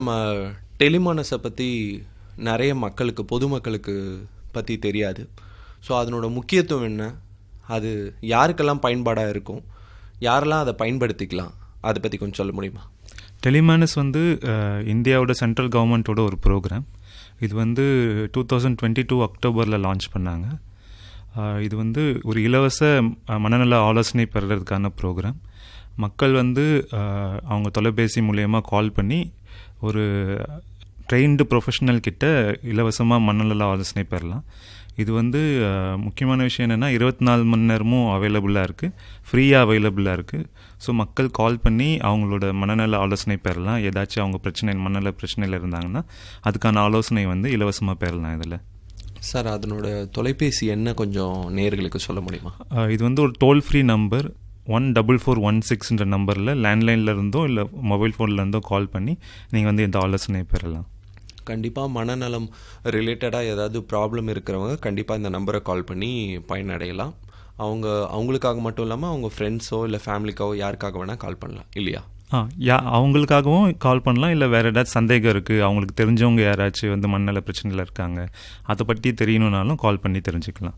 நம்ம டெலிமானஸை பற்றி நிறைய மக்களுக்கு பொதுமக்களுக்கு பற்றி தெரியாது ஸோ அதனோட முக்கியத்துவம் என்ன அது யாருக்கெல்லாம் பயன்பாடாக இருக்கும் யாரெல்லாம் அதை பயன்படுத்திக்கலாம் அதை பற்றி கொஞ்சம் சொல்ல முடியுமா டெலிமானஸ் வந்து அஹ், இந்தியாவோட சென்ட்ரல் கவர்மெண்ட்டோட ஒரு ப்ரோக்ராம் இது வந்து டூ தௌசண்ட் டுவெண்ட்டி டூ அக்டோபரில் லான்ச் பண்ணாங்க அஹ், இது வந்து ஒரு இலவச அஹ், மனநல ஆலோசனை பெறுறதுக்கான ப்ரோக்ராம் மக்கள் வந்து அஹ், அவங்க தொலைபேசி மூலயமா கால் பண்ணி ஒரு ட்ரெயின்டு ப்ரொஃபஷனல் கிட்ட இலவசமாக மனநல ஆலோசனை பெறலாம் இது வந்து அஹ், முக்கியமான விஷயம் என்னென்னா இருபத்தி நாலு மணி நேரமும் அவைலபிளாக இருக்குது ஃப்ரீயாக அவைலபிளாக இருக்குது ஸோ மக்கள் கால் பண்ணி அவங்களோட மனநல ஆலோசனை பெறலாம் ஏதாச்சும் அவங்க பிரச்சனை மனநல பிரச்சனையில் இருந்தாங்கன்னா அதுக்கான ஆலோசனை வந்து இலவசமாக பெறலாம் இதில் சார் அதனோட தொலைபேசி என்ன கொஞ்சம் நேர்களுக்கு சொல்ல முடியுமா இது வந்து ஒரு toll free number one double four one சிக்ஸ்ன்ற நம்பரில் லேண்ட்லைனில் இருந்தோ இல்லை மொபைல் ஃபோனில் இருந்தோ கால் பண்ணி நீங்கள் வந்து இந்த ஆலோசனை பெறலாம் கண்டிப்பாக மனநலம் ரிலேட்டடாக ஏதாவது ப்ராப்ளம் இருக்கிறவங்க கண்டிப்பாக இந்த நம்பரை கால் பண்ணி பயனடையலாம் அவங்க அவங்களுக்காக மட்டும் இல்லாமல் அவங்க ஃப்ரெண்ட்ஸோ இல்லை ஃபேமிலிக்காவோ யாருக்காக வேணால் கால் பண்ணலாம் இல்லையா ஆ யா அவங்களுக்காகவும் கால் பண்ணலாம் இல்லை வேறு ஏதாச்சும் சந்தேகம் இருக்குது அவங்களுக்கு தெரிஞ்சவங்க யாராச்சும் வந்து மண்ணல பிரச்சனையில் இருக்காங்க அதை பற்றி தெரியணுன்னாலும் கால் பண்ணி தெரிஞ்சுக்கலாம்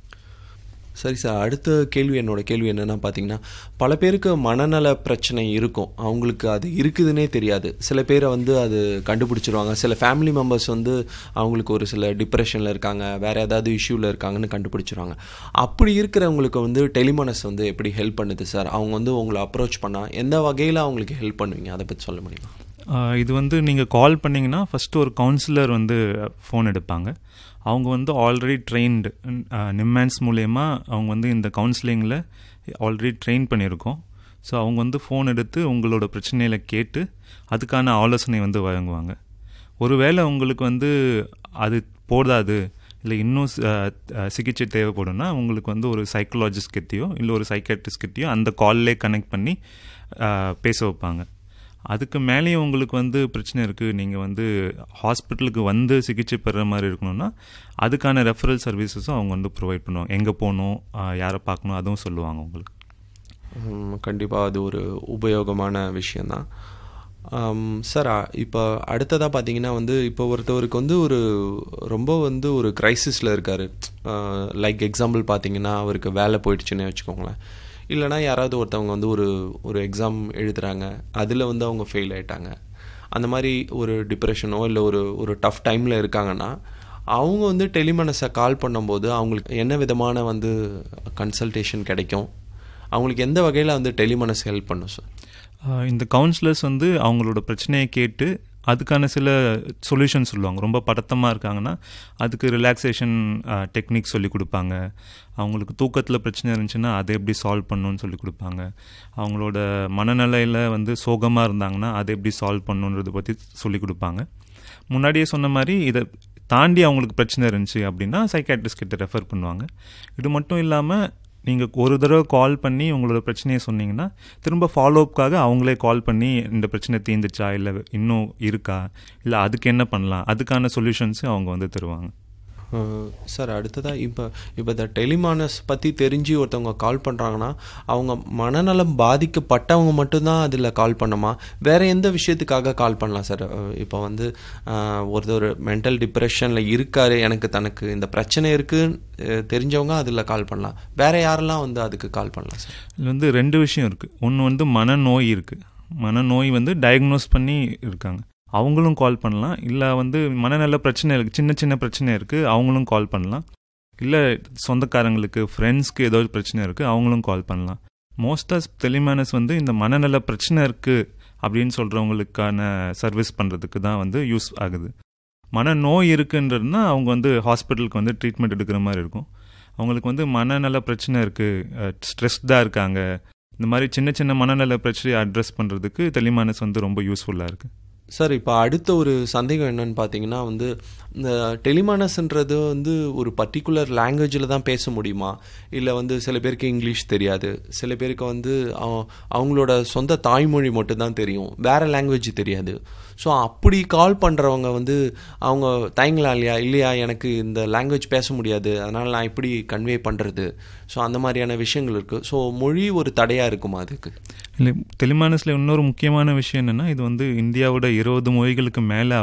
சரி சார் அடுத்த கேள்வி என்னோட கேள்வி என்னென்னா பார்த்தீங்கன்னா பல பேருக்கு மனநல பிரச்சனை இருக்கும் அவங்களுக்கு அது இருக்குதுன்னே தெரியாது சில பேரை வந்து அது கண்டுபிடிச்சிருவாங்க சில ஃபேமிலி மெம்பர்ஸ் வந்து அவங்களுக்கு ஒரு சில டிப்ரெஷனில் இருக்காங்க வேறு ஏதாவது இஷ்யூவில் இருக்காங்கன்னு கண்டுபிடிச்சிருவாங்க அப்படி இருக்கிறவங்களுக்கு வந்து டெலிமனஸ் வந்து எப்படி ஹெல்ப் பண்ணுது சார் அவங்க வந்து உங்களை அப்ரோச் பண்ணால் எந்த வகையில் அவங்களுக்கு ஹெல்ப் பண்ணுவீங்க அதை பற்றி சொல்ல முடியுமா ஆ, இது வந்து நீங்கள் கால் பண்ணிங்கன்னா ஃபஸ்ட்டு ஒரு கவுன்சிலர் வந்து ஃபோன் எடுப்பாங்க அவங்க வந்து ஆல்ரெடி ட்ரெயின்டு நிம்மேன்ஸ் மூலயமா அவங்க வந்து இந்த கவுன்சிலிங்கில் ஆல்ரெடி ட்ரெயின் பண்ணியிருக்கோம் ஸோ அவங்க வந்து ஃபோன் எடுத்து உங்களோட பிரச்சனையில் கேட்டு அதுக்கான ஆலோசனை வந்து வழங்குவாங்க ஒருவேளை உங்களுக்கு வந்து அது போதாது இல்லை இன்னும் சி- அஹ், அஹ், சிகிச்சை தேவைப்படும்னா உங்களுக்கு வந்து ஒரு சைக்கலாஜிஸ்ட் கிட்டேயோ இல்லை ஒரு சைக்காட்ரிஸ்ட் கிட்டேயோ அந்த கால்லே கனெக்ட் பண்ணி அஹ், பேச வைப்பாங்க அதுக்கு மேலேயும் உங்களுக்கு வந்து பிரச்சனை இருக்குது நீங்கள் வந்து ஹாஸ்பிட்டலுக்கு வந்து சிகிச்சை பெறுற மாதிரி இருக்கணும்னா அதுக்கான ரெஃபரல் சர்வீசஸும் அவங்க வந்து ப்ரொவைட் பண்ணுவாங்க எங்கே போகணும் ஆஹ் யாரை பார்க்கணும் அதுவும் சொல்லுவாங்க உங்களுக்கு கண்டிப்பாக அது ஒரு உபயோகமான விஷயந்தான் சார் இப்போ அடுத்ததாக பார்த்தீங்கன்னா வந்து இப்போ ஒருத்தவருக்கு வந்து ஒரு ரொம்ப வந்து ஒரு கிரைசிஸில் இருக்கார் லைக் எக்ஸாம்பிள் பார்த்தீங்கன்னா அவருக்கு வேலை போயிடுச்சுன்னு வச்சுக்கோங்களேன் இல்லைனா யாராவது ஒருத்தவங்க வந்து ஒரு ஒரு எக்ஸாம் எழுதுகிறாங்க அதில் வந்து அவங்க ஃபெயில் ஆயிட்டாங்க அந்த மாதிரி ஒரு டிப்ரெஷனோ இல்லை ஒரு ஒரு டஃப் டைமில் இருக்காங்கன்னா அவங்க வந்து டெலிமனஸை கால் பண்ணும்போது அவங்களுக்கு என்ன விதமான வந்து கன்சல்டேஷன் கிடைக்கும் அவங்களுக்கு எந்த வகையில் வந்து டெலிமனஸ் ஹெல்ப் பண்ணும் சார் ஆஹ் இந்த கவுன்சிலர்ஸ் வந்து அவங்களோட பிரச்சனையை கேட்டு அதுக்கான சில சொல்யூஷன் சொல்லுவாங்க ரொம்ப படத்தமாக இருக்காங்கன்னா அதுக்கு ரிலாக்ஸேஷன் டெக்னிக் சொல்லி கொடுப்பாங்க அவங்களுக்கு தூக்கத்தில் பிரச்சனை இருந்துச்சுன்னா அதை எப்படி சால்வ் பண்ணணும்னு சொல்லி கொடுப்பாங்க அவங்களோட மனநிலையில் வந்து சோகமாக இருந்தாங்கன்னா அதை எப்படி சால்வ் பண்ணணுன்றதை பற்றி சொல்லி கொடுப்பாங்க முன்னாடியே சொன்ன மாதிரி இதை தாண்டி அவங்களுக்கு பிரச்சனை இருந்துச்சு அப்படின்னா சைக்காட்ரிஸ்ட் கிட்ட ரெஃபர் பண்ணுவாங்க இது மட்டும் இல்லாமல் நீங்கள் ஒரு தடவை கால் பண்ணி உங்களோட பிரச்சனையை சொன்னீங்கன்னா திரும்ப ஃபாலோஅப்காக அவங்களே கால் பண்ணி இந்த பிரச்சனை தீர்ந்துச்சா இல்லை இன்னும் இருக்கா இல்லை அதுக்கு என்ன பண்ணலாம் அதுக்கான சொல்யூஷன்ஸும் அவங்க வந்து தருவாங்க சார் அடுத்ததாக இப்போ இப்போ இந்த டெலிமானஸ் பற்றி தெரிஞ்சு ஒருத்தவங்க கால் பண்ணுறாங்கன்னா அவங்க மனநலம் பாதிக்கப்பட்டவங்க மட்டும்தான் அதில் கால் பண்ணுமா வேறு எந்த விஷயத்துக்காக கால் பண்ணலாம் சார் இப்போ வந்து அஹ், ஒருத்தர் மென்டல் டிப்ரெஷனில் இருக்காரு எனக்கு தனக்கு இந்த பிரச்சனை இருக்குன்னு தெரிஞ்சவங்க அதில் கால் பண்ணலாம் வேறு யாரெல்லாம் வந்து அதுக்கு கால் பண்ணலாம் சார் இதில் வந்து ரெண்டு விஷயம் இருக்குது ஒன்று வந்து மனநோய் இருக்குது மனநோய் வந்து டயக்னோஸ் பண்ணி இருக்காங்க அவங்களும் கால் பண்ணலாம் இல்லை வந்து மனநல பிரச்சனை இருக்குது சின்ன சின்ன பிரச்சனை இருக்குது அவங்களும் கால் பண்ணலாம் இல்லை சொந்தக்காரங்களுக்கு ஃப்ரெண்ட்ஸ்க்கு ஏதோ ஒரு பிரச்சனை இருக்குது அவங்களும் கால் பண்ணலாம் மோஸ்ட்டாக டெலிமேனஸ் வந்து இந்த மனநல பிரச்சனை இருக்குது அப்படின்னு சொல்கிறவங்களுக்கான சர்வீஸ் பண்ணுறதுக்கு தான் வந்து யூஸ் ஆகுது மனநோய் இருக்குன்றதுனா அவங்க வந்து ஹாஸ்பிட்டலுக்கு வந்து ட்ரீட்மெண்ட் எடுக்கிற மாதிரி இருக்கும் அவங்களுக்கு வந்து மனநல பிரச்சனை இருக்குது ஸ்ட்ரெஸ்டாக இருக்காங்க இந்த மாதிரி சின்ன சின்ன மனநல பிரச்சனையை அட்ரஸ் பண்ணுறதுக்கு டெலிமானஸ் வந்து ரொம்ப யூஸ்ஃபுல்லாக இருக்குது சார் இப்போ அடுத்த ஒரு சந்தேகம் என்னன்னு பார்த்தீங்கன்னா வந்து இந்த டெலிமானஸ்ன்றது வந்து ஒரு பர்டிகுலர் லாங்குவேஜில் தான் பேச முடியுமா இல்லை வந்து சில பேருக்கு இங்கிலீஷ் தெரியாது சில பேருக்கு வந்து அவ- அவங்களோட சொந்த தாய்மொழி மட்டும்தான் தெரியும் வேறு லாங்குவேஜ் தெரியாது ஸோ அப்படி கால் பண்ணுறவங்க வந்து அவங்க தயங்கலாம் இல்லையா இல்லையா எனக்கு இந்த லாங்குவேஜ் பேச முடியாது அதனால் நான் எப்படி கன்வே பண்ணுறது ஸோ அந்த மாதிரியான விஷயங்கள் இருக்குது ஸோ மொழி ஒரு தடையாக இருக்குமா அதுக்கு இல்லை டெலிமானஸில் இன்னொரு முக்கியமான விஷயம் என்னென்னா இது வந்து இந்தியாவோட இருபது மொழிகளுக்கு மேலே